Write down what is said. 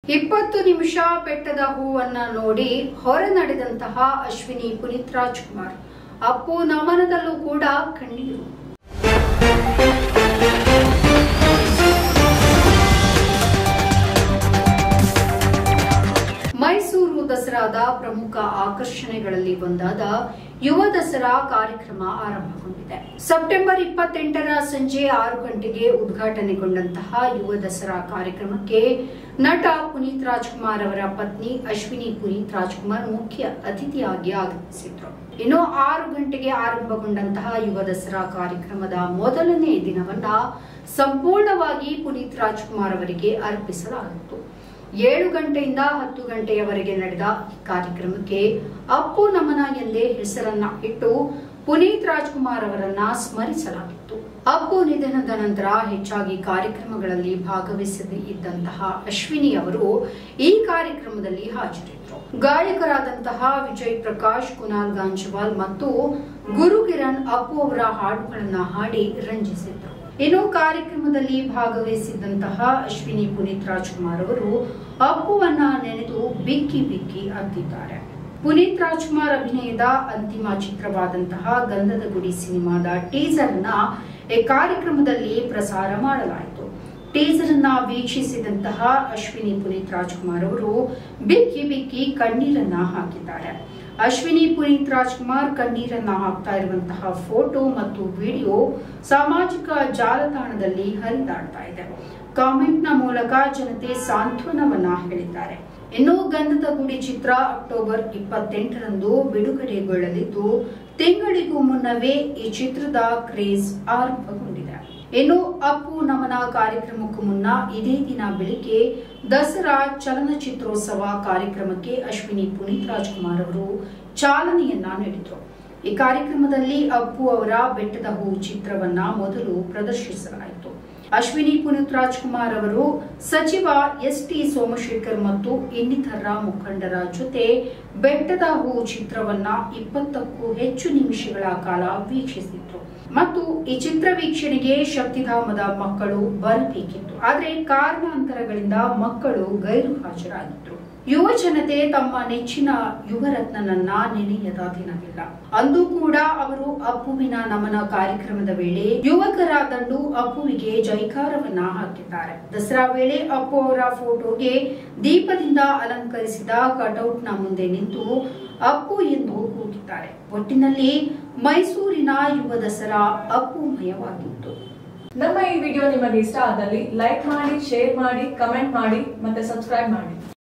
ಇಪ್ಪತ್ತು ನಿಮಿಷ ಬೆಟ್ಟದ ಹೂವನ್ನ ನೋಡಿ ಹೊರ ನಡೆದಂತಹ ಅಶ್ವಿನಿ ಪುನೀತ್ ರಾಜ್ಕುಮಾರ್ ಅಪ್ಪು ನಮನದಲ್ಲೂ ಕೂಡ ಕಣ್ಣೀರು ಮೈಸೂರು ದಸರಾದ ಪ್ರಮುಖ ಆಕರ್ಷಣೆಗಳಲ್ಲಿ ಒಂದಾದ ಯುವ ದಸರಾ ಕಾರ್ಯಕ್ರಮ ಆರಂಭಗೊಂಡಿದೆ ಸೆಪ್ಟೆಂಬರ್ ಇಪ್ಪತ್ತೆಂಟರ ಸಂಜೆ ಆರು ಗಂಟೆಗೆ ಉದ್ಘಾಟನೆಗೊಂಡಂತಹ ಯುವ ದಸರಾ ಕಾರ್ಯಕ್ರಮಕ್ಕೆ ನಟ ಪುನೀತ್ ರಾಜ್ಕುಮಾರ್ ಅವರ ಪತ್ನಿ ಅಶ್ವಿನಿ ಪುನೀತ್ ರಾಜ್ಕುಮಾರ್ ಮುಖ್ಯ ಅತಿಥಿಯಾಗಿ ಆಗಮಿಸಿದ್ರು ಇನ್ನು ಆರು ಗಂಟೆಗೆ ಆರಂಭಗೊಂಡಂತಹ ಯುವ ದಸರಾ ಕಾರ್ಯಕ್ರಮದ ಮೊದಲನೇ ದಿನವನ್ನ ಸಂಪೂರ್ಣವಾಗಿ ಪುನೀತ್ ರಾಜ್ಕುಮಾರ್ ಅವರಿಗೆ ಅರ್ಪಿಸಲಾಗಿತ್ತು ಏಳು ಗಂಟೆಯಿಂದ ಹತ್ತು ಗಂಟೆಯವರೆಗೆ ನಡೆದ ಈ ಕಾರ್ಯಕ್ರಮಕ್ಕೆ ಅಪ್ಪು ನಮನ ಎಂದೇ ಹೆಸರನ್ನ ಇಟ್ಟು ಪುನೀತ್ ರಾಜ್ಕುಮಾರ್ ಅವರನ್ನ ಸ್ಮರಿಸಲಾಗಿತ್ತು ಅಪ್ಪು ನಿಧನದ ನಂತರ ಹೆಚ್ಚಾಗಿ ಕಾರ್ಯಕ್ರಮಗಳಲ್ಲಿ ಭಾಗವಹಿಸದೇ ಇದ್ದಂತಹ ಅಶ್ವಿನಿ ಅವರು ಈ ಕಾರ್ಯಕ್ರಮದಲ್ಲಿ ಹಾಜರಿದ್ದರು ಗಾಯಕರಾದಂತಹ ವಿಜಯ್ ಪ್ರಕಾಶ್ ಕುನಾಲ್ ಗಾಂಜವಾಲ್ ಮತ್ತು ಗುರುಕಿರಣ್ ಅಪ್ಪು ಅವರ ಹಾಡುಗಳನ್ನ ಹಾಡಿ ರಂಜಿಸಿದ್ರು ಇನ್ನು ಕಾರ್ಯಕ್ರಮದಲ್ಲಿ ಭಾಗವಹಿಸಿದ್ದಂತಹ ಅಶ್ವಿನಿ ಪುನೀತ್ ರಾಜ್ಕುಮಾರ್ ಅವರು ಅಪ್ಪುವನ್ನ ನೆನೆದು ಬಿಕ್ಕಿ ಬಿಕ್ಕಿ ಅಂತಿದ್ದಾರೆ ಪುನೀತ್ ರಾಜ್ಕುಮಾರ್ ಅಭಿನಯದ ಅಂತಿಮ ಚಿತ್ರವಾದಂತಹ ಗಂಧದ ಗುಡಿ ಸಿನಿಮಾದ ಟೀಸರ್ ನ ಈ ಕಾರ್ಯಕ್ರಮದಲ್ಲಿ ಪ್ರಸಾರ ಮಾಡಲಾಯಿತು ಟೀಸರ್ ಅನ್ನ ವೀಕ್ಷಿಸಿದಂತಹ ಅಶ್ವಿನಿ ಪುನೀತ್ ರಾಜ್ಕುಮಾರ್ ಅವರು ಬಿಕ್ಕಿ ಬಿಕ್ಕಿ ಕಣ್ಣೀರನ್ನ ಹಾಕಿದ್ದಾರೆ ಅಶ್ವಿನಿ ಪುನೀತ್ ರಾಜ್ಕುಮಾರ್ ಕಣ್ಣೀರನ್ನ ಹಾಕ್ತಾ ಇರುವಂತಹ ಫೋಟೋ ಮತ್ತು ವಿಡಿಯೋ ಸಾಮಾಜಿಕ ಜಾಲತಾಣದಲ್ಲಿ ಹರಿದಾಡ್ತಾ ಇದೆ ಕಾಮೆಂಟ್ ನ ಮೂಲಕ ಜನತೆ ಸಾಂತ್ವನವನ್ನ ಹೇಳಿದ್ದಾರೆ ಇನ್ನು ಗಂಧದ ಗುಡಿ ಚಿತ್ರ ಅಕ್ಟೋಬರ್ ಇಪ್ಪತ್ತೆಂಟರಂದು ಬಿಡುಗಡೆಗೊಳ್ಳಲಿದ್ದು ತಿಂಗಳಿಗೂ ಮುನ್ನವೇ ಈ ಚಿತ್ರದ ಕ್ರೇಜ್ ಆರಂಭಗೊಂಡಿದೆ ಇನ್ನು ಅಪ್ಪು ನಮನ ಕಾರ್ಯಕ್ರಮಕ್ಕೂ ಮುನ್ನ ಇದೇ ದಿನ ಬೆಳಿಗ್ಗೆ ದಸರಾ ಚಲನಚಿತ್ರೋತ್ಸವ ಕಾರ್ಯಕ್ರಮಕ್ಕೆ ಅಶ್ವಿನಿ ಪುನೀತ್ ರಾಜ್ಕುಮಾರ್ ಅವರು ಚಾಲನೆಯನ್ನ ನೀಡಿದ್ರು ಈ ಕಾರ್ಯಕ್ರಮದಲ್ಲಿ ಅಪ್ಪು ಅವರ ಬೆಟ್ಟದ ಹೂ ಚಿತ್ರವನ್ನ ಮೊದಲು ಪ್ರದರ್ಶಿಸಲಾಯಿತು ಅಶ್ವಿನಿ ಪುನೀತ್ ರಾಜ್ಕುಮಾರ್ ಅವರು ಸಚಿವ ಎಸ್ ಟಿ ಸೋಮಶೇಖರ್ ಮತ್ತು ಇನ್ನಿತರ ಮುಖಂಡರ ಜೊತೆ ಬೆಟ್ಟದ ಹೂ ಚಿತ್ರವನ್ನ ಇಪ್ಪತ್ತಕ್ಕೂ ಹೆಚ್ಚು ನಿಮಿಷಗಳ ಕಾಲ ವೀಕ್ಷಿಸಿದ್ರು ಮತ್ತು ಈ ಚಿತ್ರ ವೀಕ್ಷಣೆಗೆ ಶಕ್ತಿಧಾಮದ ಮಕ್ಕಳು ಬರಬೇಕಿತ್ತು ಆದರೆ ಕಾರಣಾಂತರಗಳಿಂದ ಮಕ್ಕಳು ಗೈರು ಹಾಜರಾಗಿದ್ರು ಯುವ ಜನತೆ ತಮ್ಮ ನೆಚ್ಚಿನ ಯುವರತ್ನನನ್ನ ನೆನೆಯದ ದಿನವಿಲ್ಲ ಅಂದು ಕೂಡ ಅವರು ಅಪ್ಪುವಿನ ನಮನ ಕಾರ್ಯಕ್ರಮದ ವೇಳೆ ಯುವಕರ ದಂಡು ಅಪ್ಪುವಿಗೆ ಜೈಕಾರವನ್ನ ಹಾಕಿದ್ದಾರೆ ದಸರಾ ವೇಳೆ ಅಪ್ಪು ಅವರ ಫೋಟೋಗೆ ದೀಪದಿಂದ ಅಲಂಕರಿಸಿದ ಕಟೌಟ್ ನ ಮುಂದೆ ನಿಂತು ಅಪ್ಪು ಎಂದು ಕೂಗಿದ್ದಾರೆ ಒಟ್ಟಿನಲ್ಲಿ ಮೈಸೂರಿನ ಯುವ ದಸರಾ ಅಪ್ಪುಮಯವಾಗಿತ್ತು ನಮ್ಮ ಈ ವಿಡಿಯೋ ನಿಮಗೆ ಇಷ್ಟ ಆದಲ್ಲಿ ಲೈಕ್ ಮಾಡಿ ಶೇರ್ ಮಾಡಿ ಕಮೆಂಟ್ ಮಾಡಿ ಮತ್ತೆ ಸಬ್ಸ್ಕ್ರೈಬ್ ಮಾಡಿ